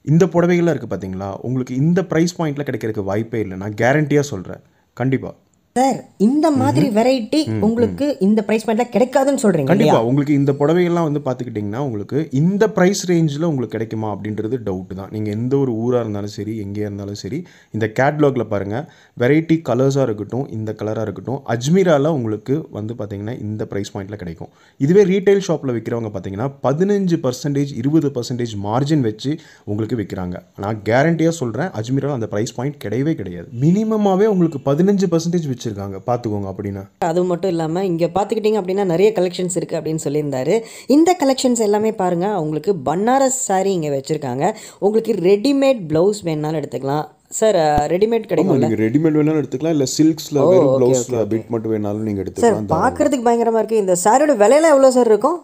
இந்த புடவைகள்லாம் இருக்குது பார்த்தீங்களா உங்களுக்கு இந்த ப்ரைஸ் பாயிண்ட்டில் கிடைக்கிறதுக்கு வாய்ப்பே இல்லை நான் கேரண்டியாக சொல்கிறேன் கண்டிப்பாக சார் இந்த மாதிரி வெரைட்டி உங்களுக்கு இந்த பிரைஸ் பாயிண்ட்ல கிடைக்காதுன்னு சொல்றீங்க இல்லையா கண்டிப்பாக உங்களுக்கு இந்த புடவைகள்லாம் வந்து பார்த்துக்கிட்டிங்கன்னா உங்களுக்கு இந்த ப்ரைஸ் ரேஞ்சில் உங்களுக்கு கிடைக்குமா அப்படின்றது டவுட் தான் நீங்கள் எந்த ஒரு ஊராக இருந்தாலும் சரி எங்கேயா இருந்தாலும் சரி இந்த கேட்லாகில் பாருங்கள் வெரைட்டி கலர்ஸாக இருக்கட்டும் இந்த கலராக இருக்கட்டும் அஜ்மீராவில் உங்களுக்கு வந்து பார்த்தீங்கன்னா இந்த ப்ரைஸ் பாயிண்ட்டில் கிடைக்கும் இதுவே ரீட்டைல் ஷாப்பில் விற்கிறவங்க பார்த்தீங்கன்னா பதினஞ்சு பர்சன்டேஜ் இருபது பர்சன்டேஜ் மார்ஜின் வச்சு உங்களுக்கு விற்கிறாங்க நான் கேரண்டியாக சொல்கிறேன் அஜ்மீராவில் அந்த ப்ரைஸ் பாயிண்ட் கிடையவே கிடையாது மினிமமாகவே உங்களுக்கு பதினஞ்சு பர்சன்டேஜ் வச்சுருக்காங்க பார்த்துக்கோங்க அப்படின்னா அது மட்டும் இல்லாமல் இங்கே பார்த்துக்கிட்டிங்க அப்படின்னா நிறைய கலெக்ஷன்ஸ் இருக்குது அப்படின்னு சொல்லியிருந்தாரு இந்த கலெக்ஷன்ஸ் எல்லாமே பாருங்கள் உங்களுக்கு பன்னாரஸ் saree இங்கே வச்சுருக்காங்க உங்களுக்கு ரெடிமேட் ப்ளவுஸ் வேணாலும் எடுத்துக்கலாம் சார் ரெடிமேட் கிடைக்கும்ல நீங்கள் ரெடிமேட் வேணாலும் எடுத்துக்கலாம் இல்லை சில்க்ஸில் வெறும் ப்ளவுஸில் பிட் மட்டும் வேணாலும் நீங்கள் சார் எடுத்துக்கலாம் பார்க்குறதுக்கு பயங்கரமாக இருக்குது இந்த சாரியோட விலையெல்லாம் எவ்வளோ சார் இருக்கும்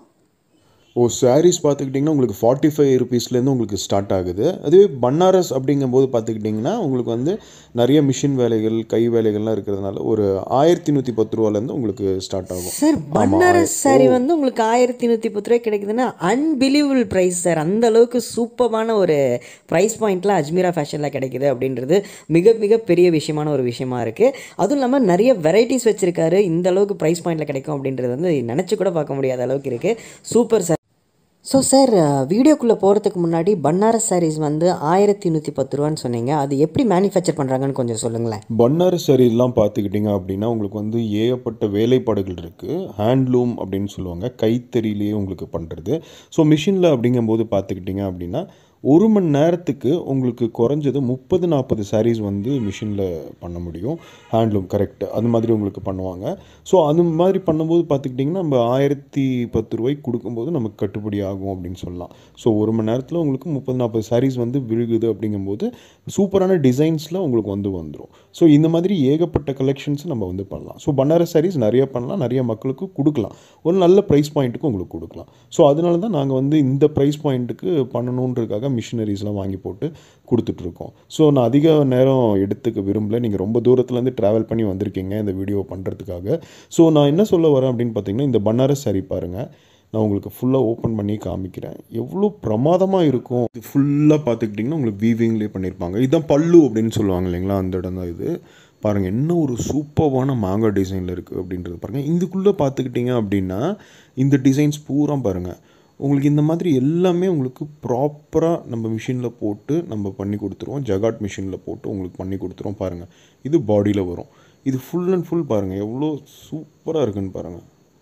ஓ சாரீஸ் பார்த்துக்கிட்டிங்கன்னா உங்களுக்கு ஃபார்ட்டி ஃபைவ் ருபீஸ்லேருந்து உங்களுக்கு ஸ்டார்ட் ஆகுது அதுவே பன்னாரஸ் அப்படிங்கும்போது பார்த்துக்கிட்டிங்கன்னா உங்களுக்கு வந்து நிறைய மிஷின் வேலைகள் கை வேலைகள்லாம் இருக்கிறதுனால ஒரு ஆயிரத்தி நூற்றி பத்து ரூபாலேருந்து உங்களுக்கு ஸ்டார்ட் ஆகும் சார் பன்னாரஸ் saree வந்து உங்களுக்கு ஆயிரத்தி நூற்றி பத்து ரூபாய் கிடைக்குதுன்னா அன்பிலீவபிள் ப்ரைஸ் சார் அந்த அளவுக்கு சூப்பரான ஒரு ப்ரைஸ் பாயிண்ட்டில் அஜ்மீரா ஃபேஷனில் கிடைக்குது அப்படின்றது மிக மிக பெரிய விஷயமான ஒரு விஷயமா இருக்குது அதுவும் இல்லாமல் நிறைய வெரைட்டிஸ் வச்சுருக்காரு இந்த அளவுக்கு ப்ரைஸ் பாயிண்ட்டில் கிடைக்கும் அப்படின்றது வந்து நினச்சி கூட பார்க்க முடியாத அளவுக்கு இருக்குது சூப்பர் சார் ஸோ சார் வீடியோக்குள்ளே போகிறதுக்கு முன்னாடி பன்னாரஸ் sarees வந்து ஆயிரத்தி நூற்றி பத்து ரூபான்னு சொன்னீங்க அது எப்படி மேனுஃபேக்சர் பண்ணுறாங்கன்னு கொஞ்சம் சொல்லுங்களேன் பன்னாரஸ் சாரீஸ்லாம் பார்த்துக்கிட்டிங்க அப்படின்னா உங்களுக்கு வந்து ஏகப்பட்ட வேலைப்பாடுகள் இருக்குது ஹேண்ட்லூம் அப்படின்னு சொல்லுவாங்க கைத்தறியிலேயே உங்களுக்கு பண்ணுறது ஸோ மிஷினில் அப்படிங்கும்போது பார்த்துக்கிட்டிங்க அப்படின்னா ஒரு மணி நேரத்துக்கு உங்களுக்கு குறைஞ்சது முப்பது நாற்பது sarees வந்து மிஷினில் பண்ண முடியும் ஹேண்ட்லூம் கரெக்ட் அது மாதிரி உங்களுக்கு பண்ணுவாங்க ஸோ அது மாதிரி பண்ணும்போது பார்த்துக்கிட்டிங்கன்னா நம்ம ஆயிரத்தி பத்து ரூபாய்க்கு கொடுக்கும்போது நமக்கு கட்டுப்படி ஆகும் அப்படின்னு சொல்லலாம் ஸோ ஒரு மணி நேரத்தில் உங்களுக்கு முப்பது நாற்பது sarees வந்து விழுகுது அப்படிங்கும்போது சூப்பரான டிசைன்ஸில் உங்களுக்கு வந்து வந்துடும் ஸோ இந்த மாதிரி ஏகப்பட்ட கலெக்ஷன்ஸ் நம்ம வந்து பண்ணலாம் ஸோ பன்னாரஸ் sarees நிறைய பண்ணலாம் நிறைய மக்களுக்கு கொடுக்கலாம் ஒரு நல்ல ப்ரைஸ் பாயிண்ட்டுக்கு உங்களுக்கு கொடுக்கலாம் ஸோ அதனால தான் நாங்கள் வந்து இந்த ப்ரைஸ் பாயிண்ட்டுக்கு பண்ணணுன்றதுக்காக மிஷினரிஸ்லாம் வாங்கி போட்டு கொடுத்துட்ருக்கோம் ஸோ நான் அதிக நேரம் எடுத்துக்க விரும்பல நீங்கள் ரொம்ப தூரத்துலேருந்து ட்ராவல் பண்ணி வந்திருக்கீங்க இந்த வீடியோ பண்ணுறதுக்காக ஸோ நான் என்ன சொல்ல வரேன் அப்படின்னு பார்த்தீங்கன்னா இந்த பன்னாரஸ் saree பாருங்கள் நான் உங்களுக்கு ஃபுல்லாக ஓப்பன் பண்ணி காமிக்கிறேன் எவ்வளோ பிரமாதமாக இருக்கும் இது ஃபுல்லாக பார்த்துக்கிட்டிங்கன்னா உங்களுக்கு வீவிங்லேயே பண்ணியிருப்பாங்க இதுதான் பல்லு அப்படின்னு சொல்லுவாங்க இல்லைங்களா அந்த இடம் தான் இது பாருங்கள் என்ன ஒரு சூப்பர்வான மாங்காய் டிசைனில் இருக்குது அப்படின்றது பாருங்கள் இதுக்குள்ளே பார்த்துக்கிட்டிங்க அப்படின்னா இந்த டிசைன்ஸ் பூரா பாருங்கள் உங்களுக்கு இந்த மாதிரி எல்லாமே உங்களுக்கு ப்ராப்பராக நம்ம மிஷினில் போட்டு நம்ம பண்ணி கொடுத்துருவோம் ஜகாட் மிஷினில் போட்டு உங்களுக்கு பண்ணி கொடுத்துருவோம் பாருங்கள் இது பாடியில் வரும் இது ஃபுல் அண்ட் ஃபுல் பாருங்கள் எவ்வளோ சூப்பராக இருக்குன்னு பாருங்கள்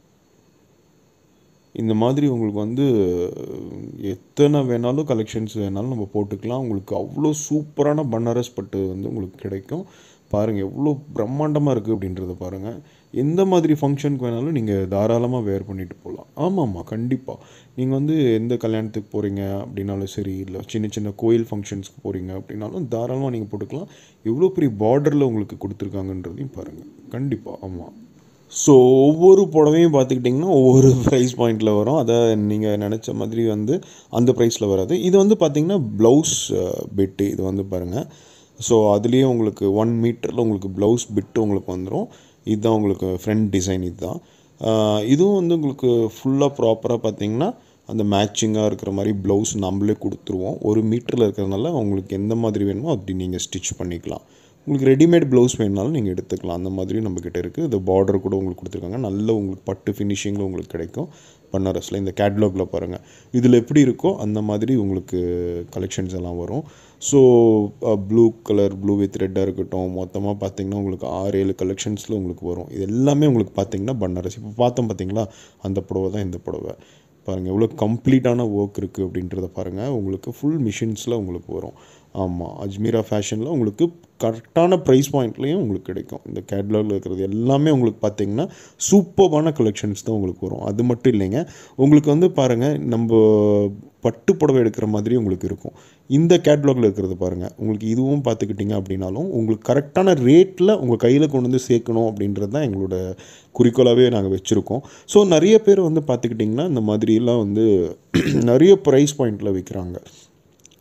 இந்த மாதிரி உங்களுக்கு வந்து எத்தனை வேணாலும் கலெக்ஷன்ஸ் வேணாலும் நம்ம போட்டுக்கலாம் உங்களுக்கு அவ்வளோ சூப்பரான பன்னாரஸ் பட்டு வந்து உங்களுக்கு கிடைக்கும் பாருங்கள் எவ்வளோ பிரம்மாண்டமாக இருக்குது அப்படின்றத பாருங்கள் எந்த மாதிரி ஃபங்க்ஷனுக்கு வேணாலும் நீங்கள் தாராளமாக வேர் பண்ணிட்டு போகலாம் ஆமாம் ஆமாம் கண்டிப்பாக நீங்கள் வந்து எந்த கல்யாணத்துக்கு போகிறீங்க அப்படின்னாலும் சரி இல்லை சின்ன சின்ன கோயில் ஃபங்க்ஷன்ஸ்க்கு போகிறீங்க அப்படின்னாலும் தாராளமாக நீங்கள் போட்டுக்கலாம் எவ்வளோ பெரிய பார்டரில் உங்களுக்கு கொடுத்துருக்காங்கன்றதையும் பாருங்கள் கண்டிப்பாக ஆமாம் ஸோ ஒவ்வொரு புடவையும் பார்த்துக்கிட்டிங்கன்னா ஒவ்வொரு ப்ரைஸ் பாயிண்டில் வரும் அதை நீங்கள் நினச்ச மாதிரி வந்து அந்த ப்ரைஸில் வராது இது வந்து பார்த்திங்கன்னா ப்ளவுஸ் பிட்டு இது வந்து பாருங்கள் ஸோ அதுலேயே உங்களுக்கு ஒன் மீட்டரில் உங்களுக்கு ப்ளவுஸ் பிட்டு உங்களுக்கு வந்துடும் இதுதான் உங்களுக்கு ஃப்ரண்ட் டிசைன் இதுதான் ஆஹ் இதுவும் வந்து உங்களுக்கு ஃபுல்லாக ப்ராப்பராக பார்த்தீங்கன்னா அந்த மேட்சிங்காக இருக்கிற மாதிரி ப்ளவுஸ் நம்மளே கொடுத்துருவோம் ஒரு மீட்டரில் இருக்கிறதுனால உங்களுக்கு எந்த மாதிரி வேணுமோ அப்படி நீங்கள் ஸ்டிச் பண்ணிக்கலாம் உங்களுக்கு ரெடிமேட் ப்ளவுஸ் வேணுனாலும் நீங்கள் எடுத்துக்கலாம் அந்த மாதிரி நம்மக்கிட்ட இருக்குது இந்த பார்டர் கூட உங்களுக்கு கொடுத்துருக்காங்க நல்ல உங்களுக்கு பட்டு ஃபினிஷிங்கில் உங்களுக்கு கிடைக்கும் பன்னாரஸில் இந்த கேட்லாகில் பாருங்கள் இதில் எப்படி இருக்கோ அந்த மாதிரி உங்களுக்கு கலெக்ஷன்ஸ் எல்லாம் வரும் so blue colour blue with ரெட்டாக இருக்கட்டும் மொத்தமாக பார்த்தீங்கன்னா உங்களுக்கு ஆறு ஏழு கலெக்ஷன்ஸில் உங்களுக்கு வரும் இது எல்லாமே உங்களுக்கு பார்த்தீங்கன்னா பன்னாரஸ் இப்போ பார்த்தோம் பார்த்தீங்களா அந்த புடவை தான் இந்த புடவை பாருங்கள் எவ்வளோ கம்ப்ளீட்டான ஒர்க் இருக்குது அப்படின்றத பாருங்கள் உங்களுக்கு ஃபுல் மிஷின்ஸில் உங்களுக்கு வரும் ஆமாம் அஜ்மீரா ஃபேஷனில் உங்களுக்கு கரெக்டான ப்ரைஸ் பாயிண்ட்லேயும் உங்களுக்கு கிடைக்கும் இந்த கேட்லாகில் இருக்கிறது எல்லாமே உங்களுக்கு பார்த்தீங்கன்னா சூப்பர்பான கலெக்ஷன்ஸ் தான் உங்களுக்கு வரும் அது மட்டும் இல்லைங்க உங்களுக்கு வந்து பாருங்கள் நம்ம பட்டு புடவை எடுக்கிற மாதிரி உங்களுக்கு இருக்கும் இந்த கேட்லாகில் இருக்கிறது பாருங்கள் உங்களுக்கு இதுவும் பார்த்துக்கிட்டிங்க அப்படின்னாலும் உங்களுக்கு கரெக்டான ரேட்டில் உங்கள் கையில் கொண்டு வந்து சேர்க்கணும் அப்படின்றது தான் எங்களோட குறிக்கோளாகவே நாங்கள் வச்சுருக்கோம் ஸோ நிறைய பேர் வந்து பார்த்துக்கிட்டிங்கன்னா இந்த மாதிரிலாம் வந்து நிறைய ப்ரைஸ் பாயிண்டில் விற்கிறாங்க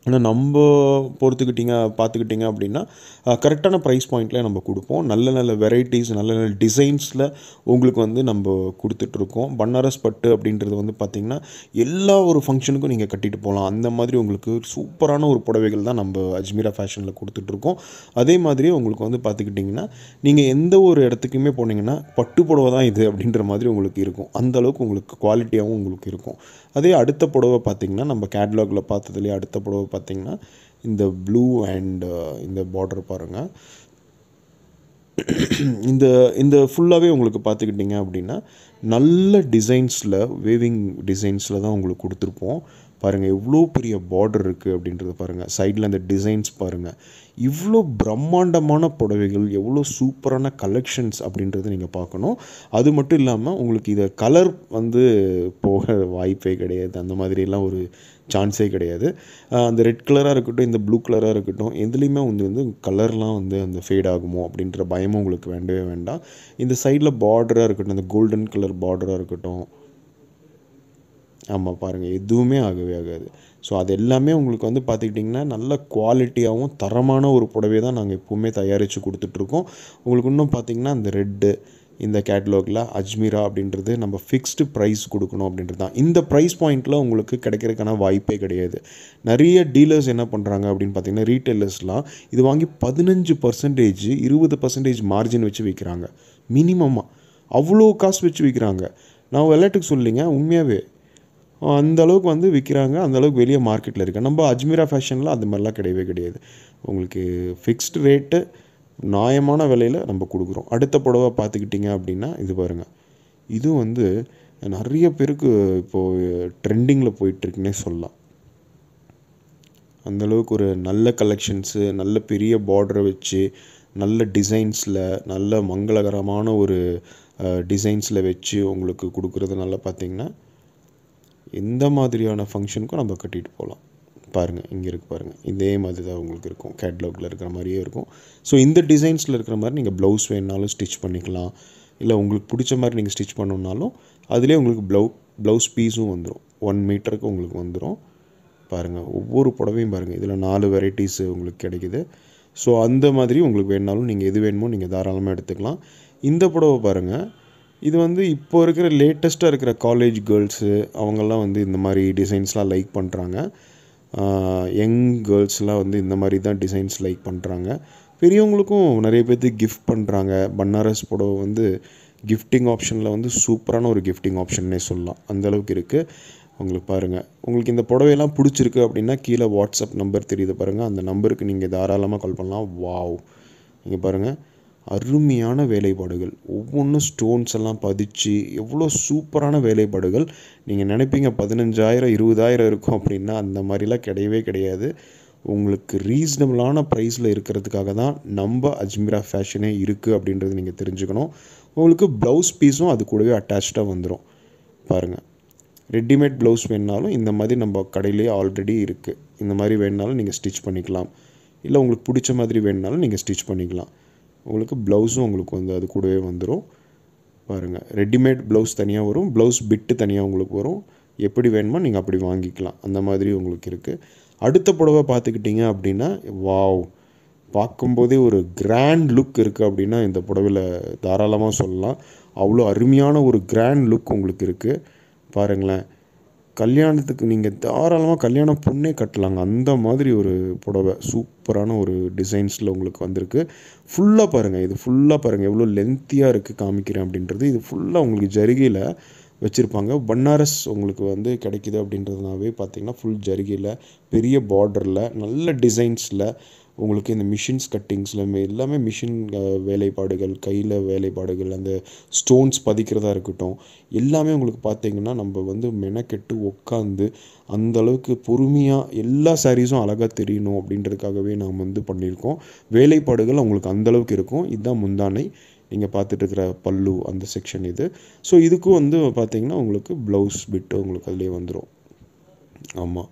ஆனால் நம்ம பொறுத்துக்கிட்டிங்க பார்த்துக்கிட்டிங்க அப்படின்னா கரெக்டான ப்ரைஸ் பாயிண்ட்ல நம்ம கொடுப்போம் நல்ல நல்ல வெரைட்டிஸ் நல்ல நல்ல டிசைன்ஸில் உங்களுக்கு வந்து நம்ம கொடுத்துட்ருக்கோம் பன்னாரஸ் பட்டு அப்படின்றது வந்து பார்த்திங்கன்னா எல்லா ஒரு ஃபங்க்ஷனுக்கும் நீங்கள் கட்டிட்டு போகலாம் அந்த மாதிரி உங்களுக்கு சூப்பரான ஒரு புடவைகள் தான் நம்ம அஜ்மீரா ஃபேஷனில் கொடுத்துட்ருக்கோம் அதே மாதிரி உங்களுக்கு வந்து பார்த்துக்கிட்டிங்கன்னா நீங்கள் எந்த ஒரு இடத்துக்குமே போனீங்கன்னா பட்டு புடவை தான் இது அப்படின்ற மாதிரி உங்களுக்கு இருக்கும் அந்த அளவுக்கு உங்களுக்கு குவாலிட்டியாகவும் உங்களுக்கு இருக்கும் அதே அடுத்த புடவை பார்த்திங்கன்னா நம்ம கேட்லாகில் பார்த்ததுலேயே அடுத்த புடவை பார்த்திங்கன்னா இந்த ப்ளூ அண்ட் இந்த பார்டர் பாருங்கள் இந்த இந்த ஃபுல்லாகவே உங்களுக்கு பார்த்துக்கிட்டிங்க அப்படின்னா நல்ல டிசைன்ஸில் வேவிங் டிசைன்ஸில் தான் உங்களுக்கு கொடுத்துருப்போம் பாருங்கள் எவ்வளோ பெரிய பார்டர் இருக்குது அப்படின்றத பாருங்கள் சைடில் அந்த டிசைன்ஸ் பாருங்கள் இவ்வளோ பிரம்மாண்டமான புடவைகள் எவ்வளோ சூப்பரான கலெக்ஷன்ஸ் அப்படின்றத நீங்கள் பார்க்கணும் அது மட்டும் இல்லாமல் உங்களுக்கு இதை கலர் வந்து போக வாய்ப்பே கிடையாது அந்த மாதிரிலாம் ஒரு சான்ஸே கிடையாது அஹ் அந்த ரெட் கலராக இருக்கட்டும் இந்த ப்ளூ கலராக இருக்கட்டும் எதுலேயுமே வந்து வந்து கலர்லாம் வந்து அந்த ஃபேட் ஆகுமோ அப்படின்ற பயமும் உங்களுக்கு வேண்டவே வேண்டாம் இந்த சைடில் பார்டராக இருக்கட்டும் அந்த கோல்டன் கலர் பார்டராக இருக்கட்டும் ஆமாம் பாருங்கள் எதுவுமே ஆகவே ஆகாது ஸோ அது எல்லாமே உங்களுக்கு வந்து பார்த்துக்கிட்டிங்கன்னா நல்ல குவாலிட்டியாகவும் தரமான ஒரு புடவை தான் நாங்கள் எப்போவுமே தயாரித்து கொடுத்துட்ருக்கோம் உங்களுக்கு இன்னும் பார்த்தீங்கன்னா அந்த ரெட்டு இந்த கேட்லாகில் அஜ்மீரா அப்படின்றது நம்ம ஃபிக்ஸ்டு ப்ரைஸ் கொடுக்கணும் அப்படின்றது தான் இந்த ப்ரைஸ் பாயிண்ட்டில் உங்களுக்கு கிடைக்கிறதுக்கான வாய்ப்பே கிடையாது நிறைய டீலர்ஸ் என்ன பண்ணுறாங்க அப்படின்னு பார்த்தீங்கன்னா ரீட்டைலர்ஸ்லாம் இது வாங்கி பதினஞ்சு பர்சன்டேஜ் இருபது பர்சன்டேஜ் மார்ஜின் வச்சு விற்கிறாங்க மினிமமாக அவ்வளோ காசு வச்சு விற்கிறாங்க நான் விளையாட்டுக்கு சொல்லிங்க உண்மையாகவே அந்த அளவுக்கு வந்து விற்கிறாங்க அந்த அளவுக்கு வெளியே மார்க்கெட்டில் இருக்குது நம்ம அஜ்மீரா ஃபேஷனில் அந்த மாதிரிலாம் கிடையவே கிடையாது உங்களுக்கு ஃபிக்ஸ்டு ரேட்டு நியாயமான விலையில் நம்ம கொடுக்குறோம் அடுத்த புடவை பார்த்துக்கிட்டிங்க அப்படின்னா இது பாருங்கள் இது வந்து நிறைய பேருக்கு இப்போது ட்ரெண்டிங்கில் போயிட்டுருக்குன்னே சொல்லலாம் அந்தளவுக்கு ஒரு நல்ல கலெக்ஷன்ஸு நல்ல பெரிய பார்டரை வச்சு நல்ல டிசைன்ஸில் நல்ல மங்களகரமான ஒரு டிசைன்ஸில் வச்சு உங்களுக்கு கொடுக்குறதுனால பார்த்திங்கன்னா எந்த மாதிரியான ஃபங்க்ஷனுக்கும் நம்ம கட்டிட்டு போகலாம் பாருங்கள் இங்கே இருக்குது பாருங்கள் இதே மாதிரி தான் உங்களுக்கு இருக்கும் கேட்லாகில் இருக்கிற மாதிரியே இருக்கும் ஸோ இந்த டிசைன்ஸில் இருக்கிற மாதிரி நீங்கள் ப்ளவுஸ் வேணுனாலும் ஸ்டிச் பண்ணிக்கலாம் இல்லை உங்களுக்கு பிடிச்ச மாதிரி நீங்கள் ஸ்டிச் பண்ணணுன்னாலும் அதிலே உங்களுக்கு ப்ளவு ப்ளவுஸ் பீஸும் வந்துடும் ஒன் மீட்டருக்கு உங்களுக்கு வந்துடும் பாருங்கள் ஒவ்வொரு புடவையும் பாருங்கள் இதில் நாலு வெரைட்டிஸ் உங்களுக்கு கிடைக்குது ஸோ அந்த மாதிரி உங்களுக்கு வேணுனாலும் நீங்கள் எது வேணுமோ நீங்கள் தாராளமாக எடுத்துக்கலாம் இந்த புடவை பாருங்கள் இது வந்து இப்போ இருக்கிற லேட்டஸ்ட்டாக இருக்கிற காலேஜ் கேர்ள்ஸு அவங்கெல்லாம் வந்து இந்த மாதிரி டிசைன்ஸ்லாம் லைக் பண்ணுறாங்க யங் கேர்ள்ஸ்லாம் வந்து இந்த மாதிரி தான் டிசைன்ஸ் லைக் பண்ணுறாங்க பெரியவங்களுக்கும் நிறைய பேர்த்துக்கு கிஃப்ட் பண்ணுறாங்க பன்னாரஸ் புடவை வந்து கிஃப்டிங் ஆப்ஷனில் வந்து சூப்பரான ஒரு கிஃப்டிங் ஆப்ஷன்னே சொல்லலாம் அந்தளவுக்கு இருக்குது உங்களுக்கு பாருங்கள் உங்களுக்கு இந்த புடவையெல்லாம் பிடிச்சிருக்கு அப்படின்னா கீழே வாட்ஸ்அப் நம்பர் தெரியுது பாருங்கள் அந்த நம்பருக்கு நீங்கள் தாராளமாக கால் பண்ணலாம் வாவ் இங்கே பாருங்கள் அருமையான வேலைப்பாடுகள் ஒவ்வொன்றும் ஸ்டோன்ஸ் எல்லாம் பதிச்சு எவ்வளோ சூப்பரான வேலைப்பாடுகள் நீங்கள் நினைப்பீங்க பதினஞ்சாயிரம் இருபதாயிரம் இருக்கும் அப்படின்னா அந்த மாதிரிலாம் கிடையவே கிடையாது உங்களுக்கு ரீசனபிளான ப்ரைஸில் இருக்கிறதுக்காக தான் நம்ம அஜ்மீரா ஃபேஷனே இருக்குது அப்படின்றது நீங்கள் தெரிஞ்சுக்கணும் உங்களுக்கு ப்ளவுஸ் பீஸும் அது கூடவே அட்டாச்சாக வந்துடும் பாருங்கள் ரெடிமேட் ப்ளவுஸ் வேணுனாலும் இந்த மாதிரி நம்ம கடையிலேயே ஆல்ரெடி இருக்குது இந்த மாதிரி வேணுனாலும் நீங்கள் ஸ்டிச் பண்ணிக்கலாம் இல்லை உங்களுக்கு பிடிச்ச மாதிரி வேணுனாலும் நீங்கள் ஸ்டிச் பண்ணிக்கலாம் உங்களுக்கு ப்ளவுஸும் உங்களுக்கு வந்து அது கூடவே வந்துடும் பாருங்கள் ரெடிமேட் ப்ளவுஸ் தனியாக வரும் ப்ளவுஸ் பிட்டு தனியாக உங்களுக்கு வரும் எப்படி வேணுமோ நீங்கள் அப்படி வாங்கிக்கலாம் அந்த மாதிரி உங்களுக்கு இருக்குது அடுத்த புடவை பார்த்துக்கிட்டிங்க அப்படின்னா வாவ் பார்க்கும்போதே ஒரு கிராண்ட் லுக் இருக்குது அப்படின்னா இந்த புடவையில் தாராளமாக சொல்லலாம் அவ்வளோ அருமையான ஒரு கிராண்ட் லுக் உங்களுக்கு இருக்குது பாருங்களேன் கல்யாணத்துக்கு நீங்கள் தாராளமாக கல்யாண பொண்ணே கட்டலாங்க அந்த மாதிரி ஒரு புடவை சூப்பரான ஒரு டிசைன்ஸில் உங்களுக்கு வந்திருக்கு ஃபுல்லாக பாருங்கள் இது ஃபுல்லாக பாருங்கள் எவ்வளோ லென்த்தியாக இருக்குது காமிக்கிறேன் அப்படின்றது இது ஃபுல்லாக உங்களுக்கு ஜருகையில் வச்சுருப்பாங்க பன்னாரஸ் உங்களுக்கு வந்து கிடைக்கிது அப்படின்றதுனாவே பார்த்தீங்கன்னா ஃபுல் ஜருகையில் பெரிய பார்டரில் நல்ல டிசைன்ஸில் உங்களுக்கு இந்த மிஷின்ஸ் கட்டிங்ஸில் எல்லாமே மிஷின் வேலைப்பாடுகள் கையில் வேலைப்பாடுகள் அந்த ஸ்டோன்ஸ் பதிக்கிறதா இருக்கட்டும் எல்லாமே உங்களுக்கு பார்த்தீங்கன்னா நம்ம வந்து மெனக்கெட்டு உட்காந்து அந்த அளவுக்கு பொறுமையாக எல்லா சாரீஸும் அழகாக தெரியணும் அப்படின்றதுக்காகவே நாம் வந்து பண்ணியிருக்கோம் வேலைப்பாடுகள் உங்களுக்கு அந்த அளவுக்கு இருக்கும் இதுதான் முந்தானை நீங்கள் பார்த்துட்டு இருக்கிற பல்லு அந்த செக்ஷன் இது ஸோ இதுக்கும் வந்து பார்த்தீங்கன்னா உங்களுக்கு ப்ளவுஸ் பிட்டு உங்களுக்கு அதிலே வந்துடும் ஆமாம்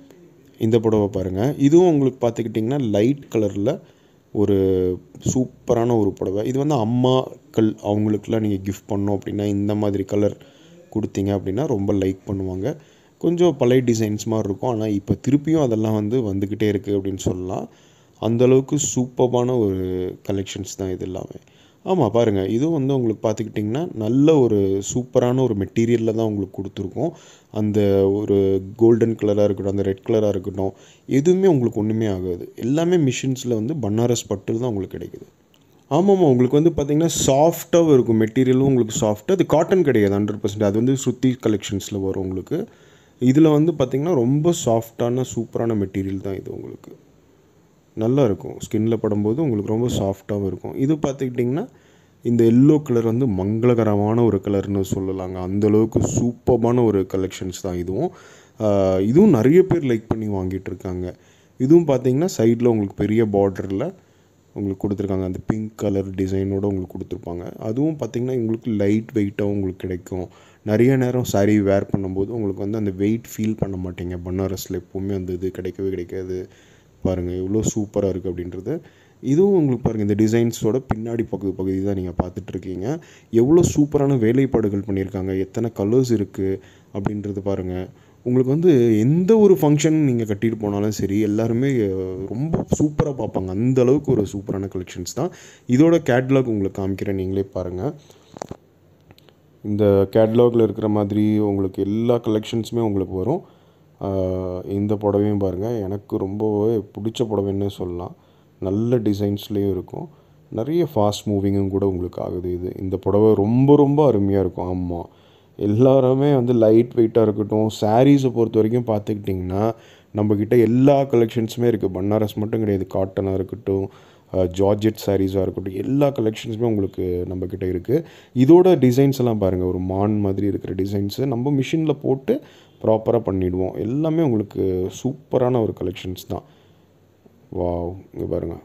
இந்த புடவை பாருங்கள் இதுவும் உங்களுக்கு பார்த்துக்கிட்டிங்கன்னா லைட் கலரில் ஒரு சூப்பரான ஒரு புடவை இது வந்து அம்மாக்கள் அவங்களுக்குலாம் நீங்கள் கிஃப்ட் பண்ணோம் அப்படின்னா இந்த மாதிரி கலர் கொடுத்தீங்க அப்படின்னா ரொம்ப லைக் பண்ணுவாங்க கொஞ்சம் பழைய டிசைன்ஸ் மாதிரி இருக்கும் ஆனால் இப்போ திருப்பியும் அதெல்லாம் வந்து வந்துக்கிட்டே இருக்குது அப்படின்னு சொல்லலாம் அந்த அளவுக்கு சூப்பரான ஒரு கலெக்ஷன்ஸ் தான் இது எல்லாமே ஆமாம் பாருங்கள் இதுவும் வந்து உங்களுக்கு பார்த்துக்கிட்டிங்கன்னா நல்ல ஒரு சூப்பரான ஒரு மெட்டீரியலில் தான் உங்களுக்கு கொடுத்துருக்கோம் அந்த ஒரு கோல்டன் கலராக இருக்கட்டும் அந்த ரெட் கலராக இருக்கட்டும் எதுவுமே உங்களுக்கு ஒன்றுமே ஆகாது எல்லாமே மிஷின்ஸில் வந்து பனாரஸ் பட்டு தான் உங்களுக்கு கிடைக்குது ஆமாம்மா உங்களுக்கு வந்து பார்த்தீங்கன்னா சாஃப்டாகவும் இருக்கும் மெட்டீரியலும் உங்களுக்கு சாஃப்ட் அது காட்டன் கிடையாது ஹண்ட்ரட் பர்சன்ட் அது வந்து சுத்தி கலெக்ஷன்ஸில் வரும் உங்களுக்கு இதில் வந்து பார்த்திங்கன்னா ரொம்ப சாஃப்டான சூப்பரான மெட்டீரியல் தான் இது உங்களுக்கு நல்லா இருக்கும் ஸ்கின்ல படும்போது உங்களுக்கு ரொம்ப சாஃப்டாகவும் இருக்கும் இது பார்த்துக்கிட்டிங்கன்னா இந்த எல்லோ கலர் வந்து மங்களகரமான ஒரு கலர்னு சொல்லலாங்க அந்தளவுக்கு சூப்பரான ஒரு கலெக்ஷன்ஸ் தான் இதுவும் ஆஹ் இதுவும் நிறைய பேர் லைக் பண்ணி வாங்கிட்டு இருக்காங்க இதுவும் பார்த்தீங்கன்னா சைடில் உங்களுக்கு பெரிய பார்டரில் உங்களுக்கு கொடுத்துருக்காங்க அந்த பிங்க் கலர் டிசைனோட உங்களுக்கு கொடுத்துருப்பாங்க அதுவும் பார்த்திங்கன்னா உங்களுக்கு லைட் வெயிட்டாகவும் உங்களுக்கு கிடைக்கும் நிறைய நேரம் saree வேர் பண்ணும்போது உங்களுக்கு வந்து அந்த வெயிட் ஃபீல் பண்ண மாட்டீங்க பனாரஸில் எப்போவுமே அந்த இது கிடைக்கவே கிடைக்காது பாருங்கள் எவ்வளோ சூப்பராக இருக்குது அப்படின்றது இதுவும் உங்களுக்கு பாருங்கள் இந்த டிசைன்ஸோட பின்னாடி பகுதி பகுதி தான் நீங்கள் பார்த்துட்ருக்கீங்க எவ்வளோ சூப்பரான வேலைப்பாடுகள் பண்ணியிருக்காங்க எத்தனை கலர்ஸ் இருக்குது அப்படின்றது பாருங்கள் உங்களுக்கு வந்து எந்த ஒரு ஃபங்க்ஷன் நீங்கள் கட்டிட்டு போனாலும் சரி எல்லாருமே அஹ், ரொம்ப சூப்பராக பார்ப்பாங்க அந்த அளவுக்கு ஒரு சூப்பரான கலெக்ஷன்ஸ் தான் இதோட கேட்லாக் உங்களுக்கு காமிக்கிறேன் நீங்களே பாருங்கள் இந்த கேட்லாகில் இருக்கிற மாதிரி உங்களுக்கு எல்லா கலெக்ஷன்ஸுமே உங்களுக்கு வரும் ஆஹ் இந்த புடவையும் பாருங்கள் எனக்கு ரொம்பவே பிடிச்ச புடவைன்னு சொல்லலாம் நல்ல டிசைன்ஸ்லேயும் இருக்கும் நிறைய ஃபாஸ்ட் மூவிங்கும் கூட உங்களுக்கு ஆகுது இது இந்த புடவை ரொம்ப ரொம்ப அருமையாக இருக்கும் ஆமாம் எல்லாருமே வந்து லைட் வெயிட்டாக இருக்கட்டும் சாரீஸை பொறுத்த வரைக்கும் பார்த்துக்கிட்டிங்கன்னா நம்மக்கிட்ட எல்லா கலெக்ஷன்ஸுமே இருக்குது பனாரஸ் மட்டும் கிடையாது காட்டனாக இருக்கட்டும் ஜார்ஜெட் சாரீஸாக இருக்கட்டும் எல்லா கலெக்ஷன்ஸுமே உங்களுக்கு நம்மக்கிட்ட இருக்குது இதோட டிசைன்ஸ் எல்லாம் பாருங்கள் ஒரு மான் மாதிரி இருக்கிற டிசைன்ஸு நம்ம மிஷினில் போட்டு ப்ராப்பராக பண்ணிடுவோம் எல்லாமே உங்களுக்கு சூப்பரான ஒரு கலெக்ஷன்ஸ் தான் வாவ் இங்கே பாருங்கள்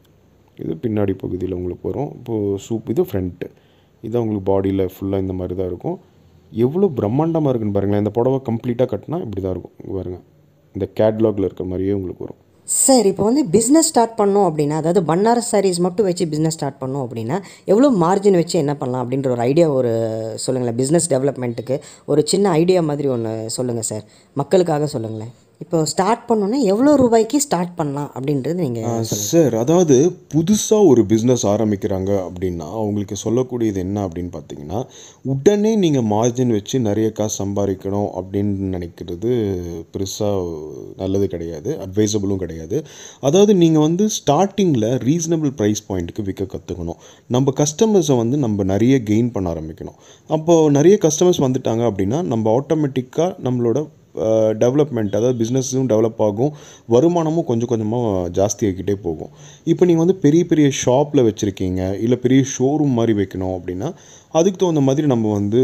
இது பின்னாடி பகுதியில் உங்களுக்கு வரும் இப்போது சூப் இது ஃப்ரண்ட்டு இது உங்களுக்கு பாடியில் ஃபுல்லாக இந்த மாதிரி தான் இருக்கும் எவ்வளோ பிரம்மாண்டமாக இருக்குன்னு பாருங்களேன் இந்த புடவை கம்ப்ளீட்டாக கட்டினா இப்படி தான் இருக்கும் இங்க பாருங்கள் இந்த கேட்லாகில் இருக்கிற மாதிரியே உங்களுக்கு வரும் சார் இப்போ வந்து பிஸ்னஸ் ஸ்டார்ட் பண்ணோம் அப்படின்னா அதாவது பன்னாரஸ் சாரீஸ் மட்டும் வச்சு பிஸ்னஸ் ஸ்டார்ட் பண்ணோம் அப்படின்னா எவ்வளோ மார்ஜின் வச்சு என்ன பண்ணலாம் அப்படின்ற ஒரு ஐடியா ஒரு சொல்லுங்களேன் பிஸ்னஸ் டெவலப்மெண்ட்டுக்கு ஒரு சின்ன ஐடியா மாதிரி ஒன்று சொல்லுங்கள் சார் மக்களுக்காக சொல்லுங்களேன் இப்போ ஸ்டார்ட் பண்ணோன்னே எவ்வளோ ரூபாய்க்கு ஸ்டார்ட் பண்ணலாம் அப்படின்றது நீங்கள் சார் அதாவது புதுசாக ஒரு பிஸ்னஸ் ஆரம்பிக்கிறாங்க அப்படின்னா அவங்களுக்கு சொல்லக்கூடியது என்ன அப்படின்னு பார்த்தீங்கன்னா உடனே நீங்கள் மார்ஜின் வச்சு நிறைய காசு சம்பாதிக்கணும் அப்படின்னு நினைக்கிறது பெருசாக நல்லது கிடையாது அட்வைசபிளும் கிடையாது அதாவது நீங்கள் வந்து ஸ்டார்டிங்கில் ரீசனபிள் ப்ரைஸ் பாயிண்ட்டுக்கு விற்க கற்றுக்கணும் நம்ம கஸ்டமர்ஸை வந்து நம்ம நிறைய கெயின் பண்ண ஆரம்பிக்கணும் அப்போது நிறைய கஸ்டமர்ஸ் வந்துட்டாங்க அப்படின்னா நம்ம ஆட்டோமேட்டிக்காக நம்மளோட டெவலப்மெண்ட் அதாவது பிஸ்னஸும் டெவலப் ஆகும் வருமானமும் கொஞ்சம் கொஞ்சமாக ஜாஸ்தியாகிக்கிட்டே போகும் இப்போ நீங்கள் வந்து பெரிய பெரிய ஷாப்பில் வச்சுருக்கீங்க இல்லை பெரிய ஷோரூம் மாதிரி வைக்கணும் அப்படின்னா அதுக்கு தகுந்த மாதிரி நம்ம வந்து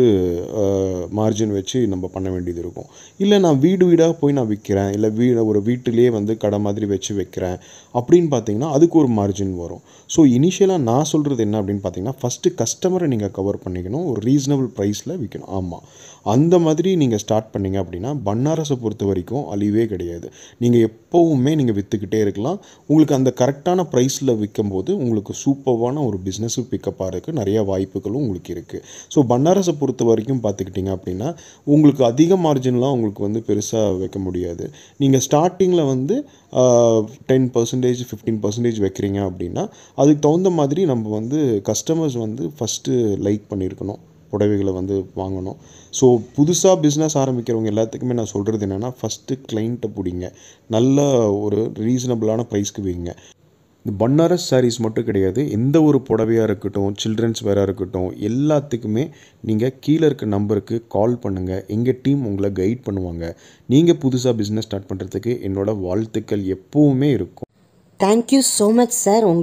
மார்ஜின் வச்சு நம்ம பண்ண வேண்டியது இருக்கும் இல்லை நான் வீடு வீடாக போய் நான் விற்கிறேன் இல்லை வீடு ஒரு வீட்டிலேயே வந்து கடை மாதிரி வச்சு வைக்கிறேன் அப்படின்னு பார்த்தீங்கன்னா அதுக்கு ஒரு மார்ஜின் வரும் ஸோ இனிஷியலாக நான் சொல்கிறது என்ன அப்படின்னு பார்த்தீங்கன்னா ஃபஸ்ட்டு கஸ்டமரை நீங்கள் கவர் பண்ணிக்கணும் ஒரு ரீசனபிள் ப்ரைஸில் விற்கணும் ஆமாம் அந்த மாதிரி நீங்கள் ஸ்டார்ட் பண்ணீங்க அப்படின்னா பன்னாரஸை பொறுத்த வரைக்கும் அழிவே கிடையாது நீங்கள் எப்போவுமே நீங்கள் விற்றுக்கிட்டே இருக்கலாம் உங்களுக்கு அந்த கரெக்டான ப்ரைஸில் விற்கும்போது உங்களுக்கு சூப்பரான ஒரு பிஸ்னஸ் பிக்கப் ஆகிறதுக்கு நிறைய வாய்ப்புகளும் உங்களுக்கு இருக்குது ஸோ பன்னாரஸை பொறுத்த வரைக்கும் பார்த்துக்கிட்டிங்க அப்படின்னா உங்களுக்கு அதிக மார்ஜின்லாம் உங்களுக்கு வந்து பெருசாக வைக்க முடியாது நீங்கள் ஸ்டார்டிங்கில் வந்து டென் பர்சன்டேஜ் ஃபிஃப்டீன் பர்சன்டேஜ் வைக்கிறீங்க அப்படின்னா அதுக்கு தகுந்த மாதிரி நம்ம வந்து கஸ்டமர்ஸ் வந்து ஃபஸ்ட்டு லைக் பண்ணியிருக்கணும் புடவைகளை வந்து வாங்கணும் ஸோ புதுசாக பிஸ்னஸ் ஆரம்பிக்கிறவங்க எல்லாத்துக்குமே நான் சொல்கிறது என்னென்னா ஃபஸ்ட்டு கிளைண்ட்டை பிடிங்க நல்ல ஒரு ரீசனபிளான ப்ரைஸ்க்கு வைங்க இந்த பன்னாரஸ் சாரீஸ் மட்டும் கிடையாது எந்த ஒரு புடவையாக இருக்கட்டும் சில்ட்ரன்ஸ் வேராக இருக்கட்டும் எல்லாத்துக்குமே நீங்கள் கீழே இருக்க நம்பருக்கு கால் பண்ணுங்கள் எங்கள் டீம் உங்களை கைட் பண்ணுவாங்க நீங்கள் புதுசாக பிஸ்னஸ் ஸ்டார்ட் பண்ணுறதுக்கு என்னோட வாழ்த்துக்கள் எப்போவுமே இருக்கும் தேங்க்யூ ஸோ மச் சார்